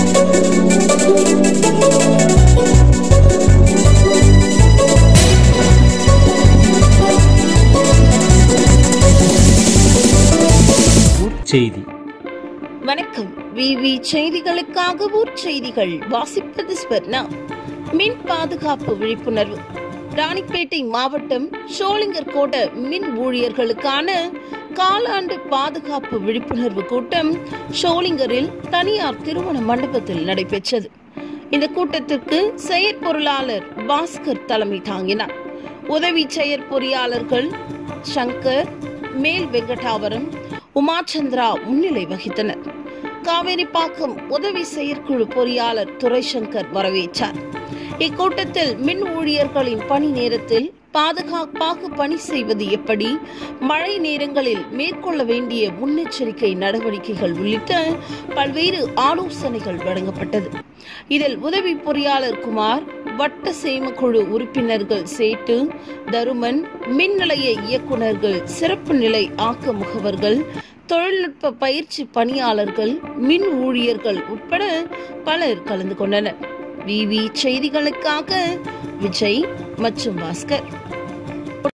செய்தி வணக்கம் விவி செய்திகளுக்காக ஊர் செய்திகள் வாசிப்பது ஸ்வர்ணா மின் பாதுகாப்பு விழிப்புணர்வு ராணிப்பேட்டை மாவட்டம் ஷோலிங்கர் கோட்ட மின் ஊழியர்களுக்கான காலாண்டு பாதுகாப்பு விழிப்புணர்வு கூட்டம் ஷோலிங்கரில் தனியார் திருமண மண்டபத்தில் நடைபெற்றது இந்த கூட்டத்திற்கு செயற்பொருளாளர் பாஸ்கர் தலைமை தாங்கினார் உதவி செயற்பொறியாளர்கள் சங்கர் மேல் வெங்கடாவரம் உமாச்சந்திரா முன்னிலை வகித்தனர் காவேரிப்பாக்கம் உதவி செயற்குழு பொறியாளர் துரைசங்கர் வரவேற்றார் இக்கூட்டத்தில் மின் ஊழியர்களின் பணி நேரத்தில் பாதுகாப்பாக பணி செய்வது எப்படி மழை நேரங்களில் மேற்கொள்ள வேண்டிய முன்னெச்சரிக்கை நடவடிக்கைகள் உள்ளிட்ட பல்வேறு ஆலோசனைகள் வழங்கப்பட்டது இதில் உதவி பொறியாளர் குமார் வட்ட சேமக்குழு உறுப்பினர்கள் சேட்டு தருமன் மின் நிலைய இயக்குநர்கள் சிறப்பு நிலை ஆக்க முகவர்கள் தொழில்நுட்ப பயிற்சி பணியாளர்கள் மின் ஊழியர்கள் உட்பட பலர் கலந்து கொண்டனர் விவி செய்திகளுக்காக விஜய் மற்றும் பாஸ்கர்